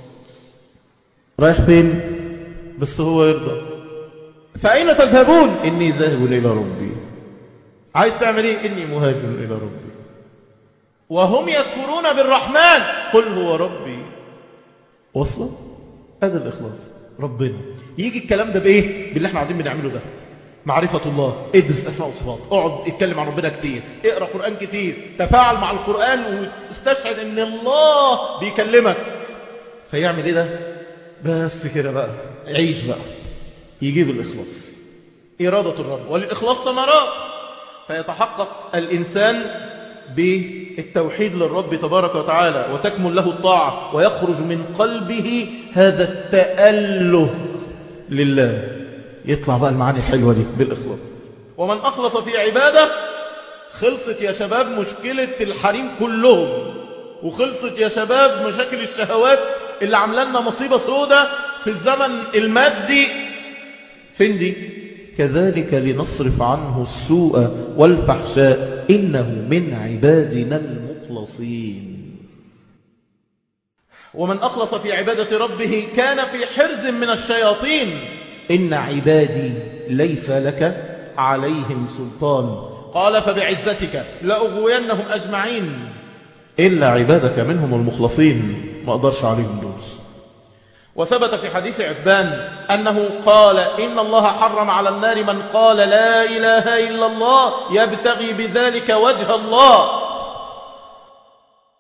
رايح فين بس هو يرضى فأين تذهبون إني ذاهب إلى ربي عايز تعمل إيه إني مهاجر إلى ربي وهم يكفرون بالرحمن قل هو ربي وصلة هذا الإخلاص ربنا يجي الكلام ده بإيه باللي احنا قاعدين بنعمله ده معرفة الله ادرس أسماء وصفات اقعد اتكلم عن ربنا كتير اقرأ قرآن كتير تفاعل مع القرآن واستشعر ان الله بيكلمك فيعمل ايه ده بس كده بقى عيش بقى يجيب الإخلاص إرادة الرب وللإخلاص ثمرات فيتحقق الإنسان بالتوحيد للرب تبارك وتعالى وتكمل له الطاعة ويخرج من قلبه هذا التأله لله يطلع بقى المعاني الحلوة دي بالإخلاص ومن أخلص في عبادة خلصت يا شباب مشكلة الحريم كلهم وخلصت يا شباب مشاكل الشهوات اللي عامله لنا مصيبة سودة في الزمن المادي فين دي كذلك لنصرف عنه السوء والفحشاء إنه من عبادنا المخلصين ومن أخلص في عبادة ربه كان في حرز من الشياطين إن عبادي ليس لك عليهم سلطان قال فبعزتك لأغوينهم أجمعين إلا عبادك منهم المخلصين ما أقدرش عليهم دول وثبت في حديث عبان أنه قال إن الله حرم على النار من قال لا إله إلا الله يبتغي بذلك وجه الله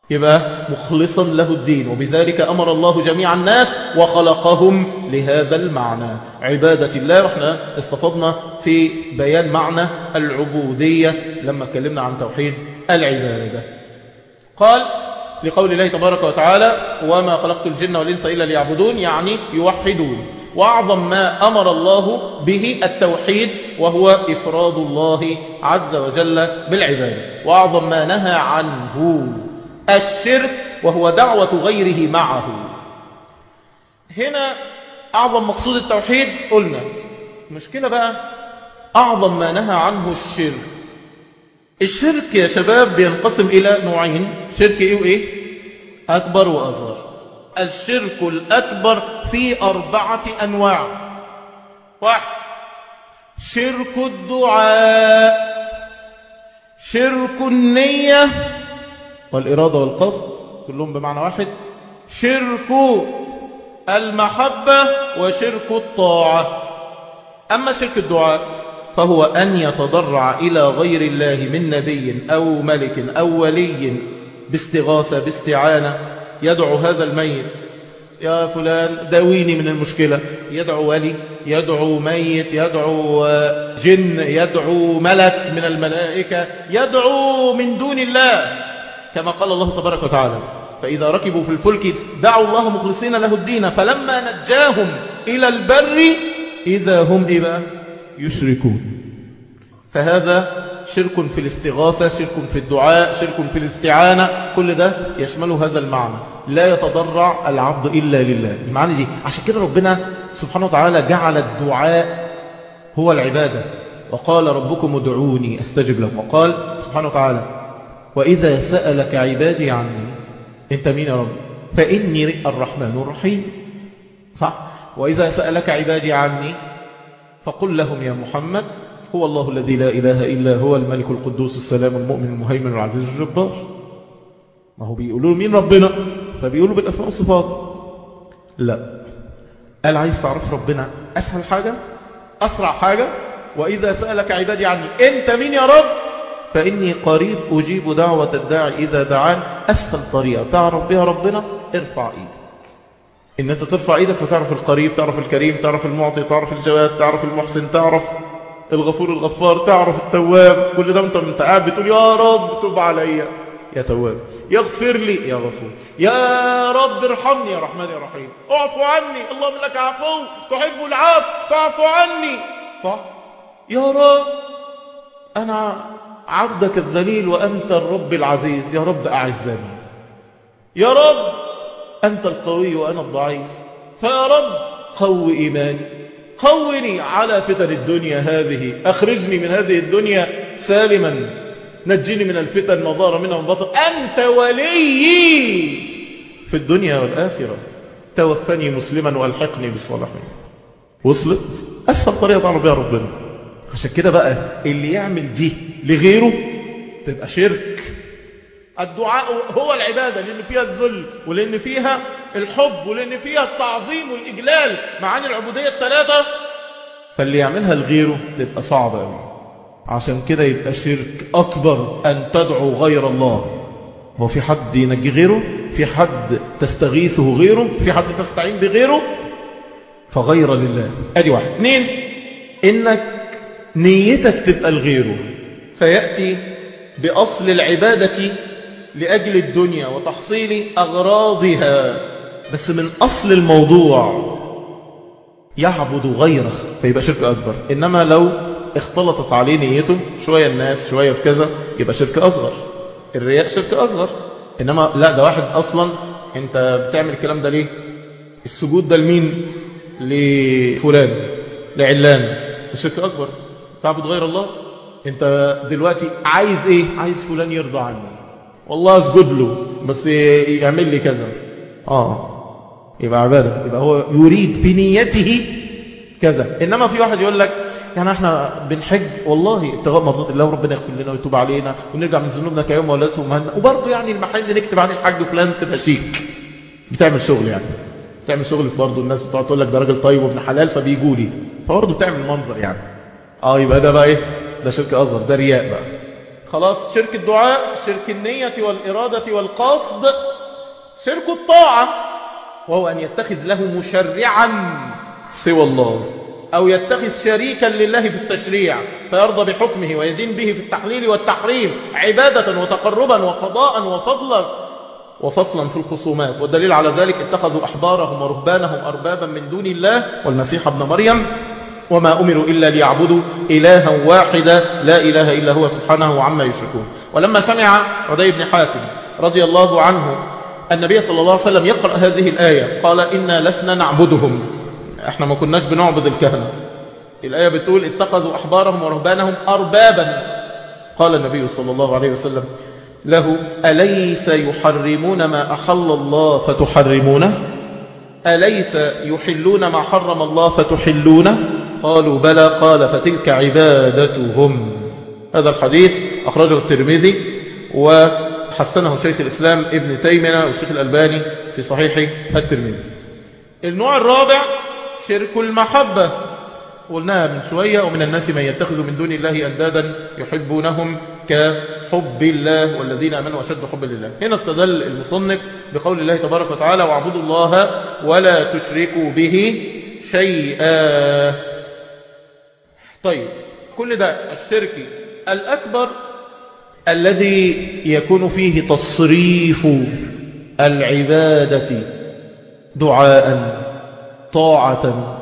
يبقى مخلصا له الدين وبذلك أمر الله جميع الناس وخلقهم لهذا المعنى عبادة الله وإحنا استفضنا في بيان معنى العبودية لما اتكلمنا عن توحيد العبادة قال لقول الله تبارك وتعالى وما خلقت الجن والإنس إلا ليعبدون يعني يوحدون وأعظم ما أمر الله به التوحيد وهو إفراد الله عز وجل بالعبادة وأعظم ما نهى عنه الشرك وهو دعوة غيره معه هنا أعظم مقصود التوحيد قلنا المشكلة بقى أعظم ما نهى عنه الشرك الشرك يا شباب بينقسم إلى نوعين شرك إيه وإيه أكبر وأصغر الشرك الأكبر في أربعة أنواع واحد شرك الدعاء شرك النية والإرادة والقصد كلهم بمعنى واحد شرك المحبة وشرك الطاعة أما شرك الدعاء فهو أن يتضرع إلى غير الله من نبي أو ملك أو ولي باستغاثة باستعانة يدعو هذا الميت يا فلان داويني من المشكلة يدعو ولي يدعو ميت يدعو جن يدعو ملك من الملائكة يدعو من دون الله كما قال الله تبارك وتعالى فإذا ركبوا في الفلك دعوا الله مخلصين له الدين فلما نجاهم إلى البر إذا هم إبا يشركون فهذا شرك في الاستغاثة شرك في الدعاء شرك في الاستعانة كل ده يشمل هذا المعنى لا يتضرع العبد إلا لله المعنى دي عشان كده ربنا سبحانه وتعالى جعل الدعاء هو العبادة وقال ربكم ادعوني استجب لكم وقال سبحانه وتعالى وإذا سألك عبادي عني أنت مين يا رب فإني الرحمن الرحيم صح وإذا سألك عبادي عني فقل لهم يا محمد هو الله الذي لا إله إلا هو الملك القدوس السلام المؤمن المهيمن العزيز الجبار ما هو بيقولوا مين ربنا فبيقولوا بالأسماء والصفات لا قال عايز تعرف ربنا أسهل حاجة أسرع حاجة وإذا سألك عبادي عني أنت مين يا رب فإني قريب أجيب دعوة الداعي إذا دعان أسهل طريقة تعرف بها ربنا ارفع إيدك إن أنت ترفع إيدك فتعرف القريب تعرف الكريم تعرف المعطي تعرف الجواد تعرف المحسن تعرف الغفور الغفار تعرف التواب كل ده انت قاعد بتقول يا رب تب عليا يا تواب يغفر لي يا غفور يا رب ارحمني يا رحمن يا رحيم اعفو عني اللهم لك عفو تحب العفو فاعفو عني صح يا رب أنا عبدك الذليل وأنت الرب العزيز يا رب أعزني يا رب أنت القوي وأنا الضعيف فيا رب قو إيماني قوني على فتن الدنيا هذه أخرجني من هذه الدنيا سالما نجني من الفتن ما ظهر منها من بطن أنت ولي في الدنيا والآخرة توفني مسلما والحقني بالصالحين وصلت أسهل طريقة تعرف بها ربنا عشان كده بقى اللي يعمل دي لغيره تبقى شرك الدعاء هو العبادة لأن فيها الذل ولأن فيها الحب ولأن فيها التعظيم والإجلال معاني العبودية الثلاثة فاللي يعملها لغيره تبقى صعبة أوي عشان كده يبقى شرك أكبر أن تدعو غير الله هو في حد ينجي غيره في حد تستغيثه غيره في حد تستعين بغيره فغير لله أدي واحد اثنين إنك نيتك تبقى لغيره فيأتي بأصل العبادة لأجل الدنيا وتحصيل أغراضها بس من أصل الموضوع يعبد غيره فيبقى شرك أكبر إنما لو اختلطت عليه نيته شوية الناس شوية في كذا يبقى شرك أصغر الرياء شرك أصغر إنما لا ده واحد أصلا أنت بتعمل الكلام ده ليه السجود ده لمين لفلان لعلان ده شرك أكبر تعبد غير الله انت دلوقتي عايز ايه عايز فلان يرضى عني والله اسجد له بس يعمل لي كذا اه يبقى عبادة يبقى هو يريد بنيته كذا انما في واحد يقول لك يعني احنا بنحج والله ابتغاء مرضات الله وربنا يغفر لنا ويتوب علينا ونرجع من ذنوبنا كيوم ولدته امهاتنا وبرضه يعني المحل نكتب عن الحج فلان تبقى شيك بتعمل شغل يعني بتعمل شغل برضه الناس بتقعد تقول لك ده راجل طيب وابن حلال فبيجوا لي فبرضه بتعمل منظر يعني اه يبقى ده بقى ايه ده شرك أصغر ده رياء بقى خلاص شرك الدعاء شرك النية والإرادة والقصد شرك الطاعة وهو أن يتخذ له مشرعا سوى الله أو يتخذ شريكا لله في التشريع فيرضى بحكمه ويدين به في التحليل والتحريم عبادة وتقربا وقضاء وفضلا وفصلا في الخصومات والدليل على ذلك اتخذوا أحبارهم ورهبانهم أربابا من دون الله والمسيح ابن مريم وما أمروا إلا ليعبدوا إلها واحدا لا إله إلا هو سبحانه عما يشركون ولما سمع عدي بن حاتم رضي الله عنه النبي صلى الله عليه وسلم يقرأ هذه الآية قال إنا لسنا نعبدهم احنا ما كناش بنعبد الكهنة الآية بتقول اتخذوا أحبارهم ورهبانهم أربابا قال النبي صلى الله عليه وسلم له أليس يحرمون ما أحل الله فتحرمونه أليس يحلون ما حرم الله فتحلونه قالوا بلى قال فتلك عبادتهم هذا الحديث أخرجه الترمذي وحسنه شيخ الإسلام ابن تيمية والشيخ الألباني في صحيح الترمذي النوع الرابع شرك المحبة قلناها من شوية ومن الناس من يتخذ من دون الله أندادا يحبونهم كحب الله والذين أمنوا أشد حب لله هنا استدل المصنف بقول الله تبارك وتعالى واعبدوا الله ولا تشركوا به شيئا طيب كل ده الشرك الأكبر الذي يكون فيه تصريف العبادة دعاء طاعة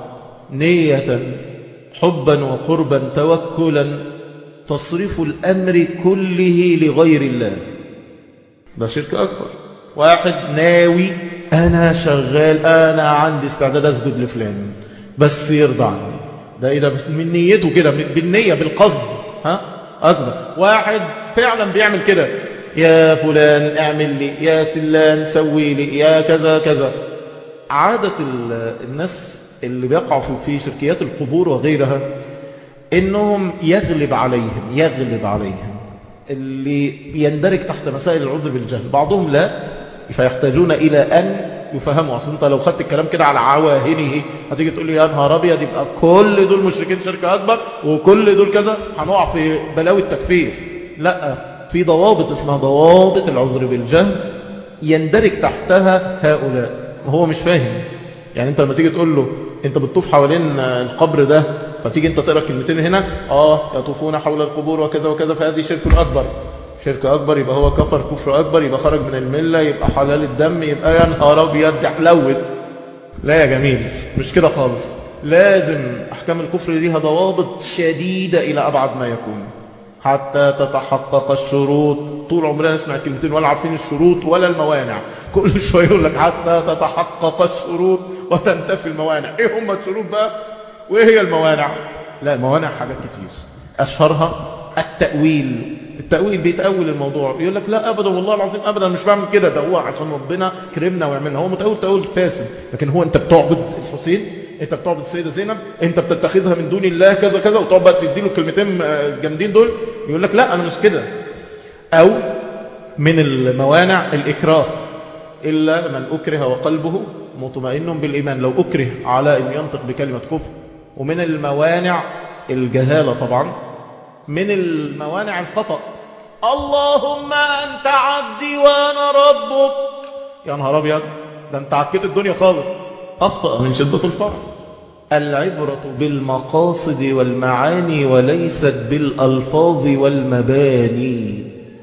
نية حبا وقربا توكلا تصريف الأمر كله لغير الله ده شرك أكبر واحد ناوي أنا شغال أنا عندي استعداد أسجد لفلان بس يرضى عني ده إيه ده من نيته كده بالنية بالقصد ها أكبر واحد فعلا بيعمل كده يا فلان اعمل لي يا سلان سوي لي يا كذا كذا عادة الناس اللي بيقعوا في شركيات القبور وغيرها انهم يغلب عليهم يغلب عليهم اللي يندرج تحت مسائل العذر بالجهل بعضهم لا فيحتاجون الى ان يفهموا اصل انت لو خدت الكلام كده على عواهنه هتيجي تقول لي يا نهار ابيض يبقى كل دول مشركين شركه اكبر وكل دول كذا هنقع في بلاوي التكفير لا في ضوابط اسمها ضوابط العذر بالجهل يندرج تحتها هؤلاء وهو مش فاهم يعني انت لما تيجي تقول له انت بتطوف حوالين القبر ده فتيجي انت تقرا كلمتين هنا اه يطوفون حول القبور وكذا وكذا فهذه شرك اكبر شرك اكبر يبقى هو كفر كفر اكبر يبقى خرج من المله يبقى حلال الدم يبقى يا نهار ابيض حلوت لا يا جميل مش كده خالص لازم احكام الكفر ليها ضوابط شديده الى ابعد ما يكون حتى تتحقق الشروط طول عمرنا نسمع الكلمتين ولا عارفين الشروط ولا الموانع كل شويه يقول لك حتى تتحقق الشروط وتنتفي الموانع ايه هم الشروط بقى وايه هي الموانع لا الموانع حاجات كتير اشهرها التأويل التأويل بيتأول الموضوع يقول لك لا أبدا والله العظيم أبدا مش بعمل كده ده هو عشان ربنا كرمنا وعملنا هو متأول تأول فاسد لكن هو أنت بتعبد الحسين أنت بتعبد السيدة زينب أنت بتتخذها من دون الله كذا كذا وتقعد بقى تدي له كلمتين جامدين دول يقول لك لا أنا مش كده أو من الموانع الإكراه إلا من أكره وقلبه مطمئن بالإيمان لو أكره على أن ينطق بكلمة كفر ومن الموانع الجهالة طبعا من الموانع الخطأ اللهم أنت عبدي وأنا ربك يا نهار أبيض ده أنت عكيت الدنيا خالص أخطأ من شدة الفرح العبرة بالمقاصد والمعاني وليست بالألفاظ والمباني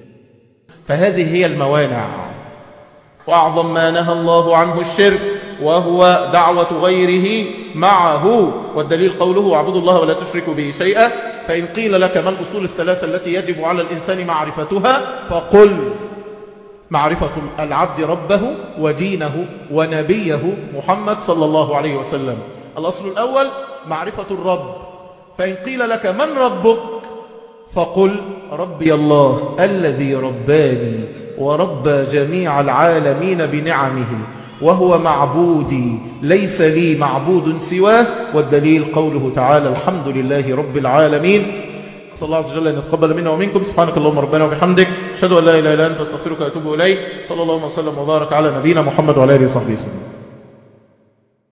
فهذه هي الموانع وأعظم ما نهى الله عنه الشرك وهو دعوة غيره معه والدليل قوله واعبدوا الله ولا تشركوا به شيئا فإن قيل لك ما الأصول الثلاثة التي يجب على الإنسان معرفتها فقل معرفة العبد ربه ودينه ونبيه محمد صلى الله عليه وسلم الأصل الأول معرفة الرب فإن قيل لك من ربك فقل ربي الله الذي رباني وربى جميع العالمين بنعمه وهو معبودي ليس لي معبود سواه والدليل قوله تعالى الحمد لله رب العالمين صلى الله عز وجل أن يتقبل منا ومنكم سبحانك اللهم ربنا وبحمدك أشهد أن لا إله إلا أنت استغفرك وأتوب إليك صلى الله وسلم وبارك على نبينا محمد وعلى آله وصحبه وسلم